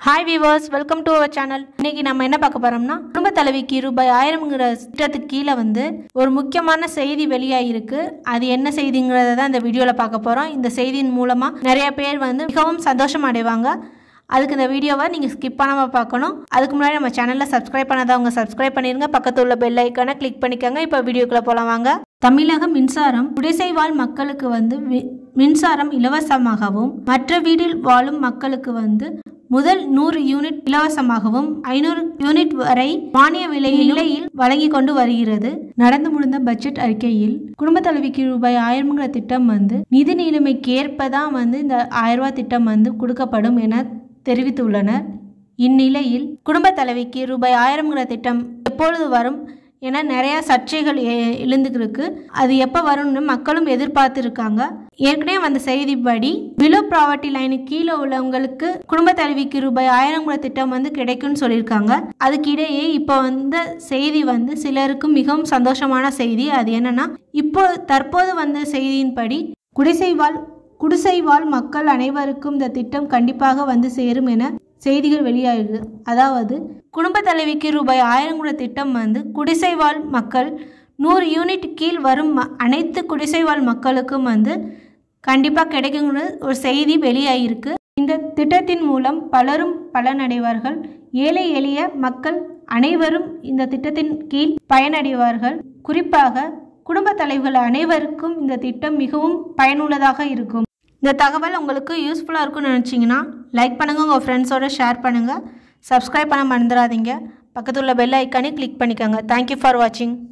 hi viewers welcome to our channel இன்னைக்கு நம்ம என்ன பார்க்க போறோம்னா குடும்ப தலைவிக்கு ரூபாய் ஆயிரம்ங்கிற திட்டத்துக்கு கீழே வந்து ஒரு முக்கியமான செய்தி வெளியாகிருக்கு அது என்ன செய்திங்கிறத தான் இந்த வீடியோவில் பார்க்க போகிறோம் இந்த செய்தியின் மூலமாக நிறைய பேர் வந்து மிகவும் சந்தோஷம் அடைவாங்க அதுக்கு இந்த வீடியோவை நீங்கள் ஸ்கிப் பண்ணாமல் பார்க்கணும் அதுக்கு முன்னாடி நம்ம சேனலில் சப்ஸ்கிரைப் பண்ணாதவங்க சப்ஸ்கிரைப் பண்ணிருங்க பக்கத்தில் உள்ள பெல் ஐக்கானை கிளிக் பண்ணிக்கோங்க இப்போ வீடியோக்குள்ளே போகலாம் வாங்க தமிழக மின்சாரம் குடிசைவாழ் மக்களுக்கு வந்து வி- மின்சாரம் இலவசமாகவும் மற்ற வீட்டில் வாழும் மக்களுக்கு வந்து முதல் நூறு யூனிட் இலவசமாகவும் ஐநூறு யூனிட் வரை மானிய விலையில் நிலையில் வழங்கி கொண்டு வருகிறது நடந்து முடிந்த பட்ஜெட் அறிக்கையில் குடும்ப தலைவிக்கு ரூபாய் ஆயிரம்ங்கிற திட்டம் வந்து நிதி நிலைமைக்கு ஏற்ப தான் வந்து இந்த ஆயிரம் ரூபாய் திட்டம் வந்து கொடுக்கப்படும் என தெரிவித்துள்ளனர் இந்நிலையில் குடும்ப தலைவிக்கு ரூபாய் ஆயிரம்ங்கிற திட்டம் எப்பொழுது வரும் என நிறைய சர்ச்சைகள் எ- எழுந்துருக்கு அது எப்போ வரும்னு மக்களும் எதிர்பார்த்துருக்காங்க ஏற்கனவே வந்த செய்திப்படி பிலோ ப்ராவர்ட்டி லைனுக்கு கீழே உள்ளவங்களுக்கு குடும்ப தலைவிக்கு ரூபாய் ஆயிரம்ங்கிற திட்டம் வந்து கிடைக்கும்னு சொல்லியிருக்காங்க அதுக்கிடையே இப்போ வந்த செய்தி வந்து சிலருக்கு மிகவும் சந்தோஷமான செய்தி அது என்னன்னா இப்போ தற்போது வந்த செய்தியின்படி குடிசைவாழ் குடிசைவாழ் மக்கள் அனைவருக்கும் இந்த திட்டம் கண்டிப்பாக வந்து சேரும் என செய்திகள் வெளியாகுது அதாவது குடும்ப தலைவிக்கு ரூபாய் ஆயிரம் கூட திட்டம் வந்து குடிசைவாழ் மக்கள் நூறு யூனிட் கீழ் வரும் ம- அனைத்து குடிசைவாழ் மக்களுக்கும் வந்து கண்டிப்பாக கிடைக்குங்கிற ஒரு செய்தி வெளியாகிருக்கு இந்த திட்டத்தின் மூலம் பலரும் பலனடைவார்கள் ஏழை எளிய மக்கள் அனைவரும் இந்த திட்டத்தின் கீழ் பயனடைவார்கள் குறிப்பாக குடும்ப தலைவர்கள் அனைவருக்கும் இந்த திட்டம் மிகவும் பயனுள்ளதாக இருக்கும் இந்த தகவல் உங்களுக்கு யூஸ்ஃபுல்லாக இருக்கும்னு நினச்சிங்கன்னா லைக் பண்ணுங்கள் உங்கள் ஃப்ரெண்ட்ஸோட ஷேர் பண்ணுங்கள் சப்ஸ்கிரைப் பண்ண மறந்துடாதீங்க பக்கத்தில் உள்ள பெல் ஐக்கானே கிளிக் பண்ணிக்கோங்க தேங்க்யூ ஃபார் வாட்சிங்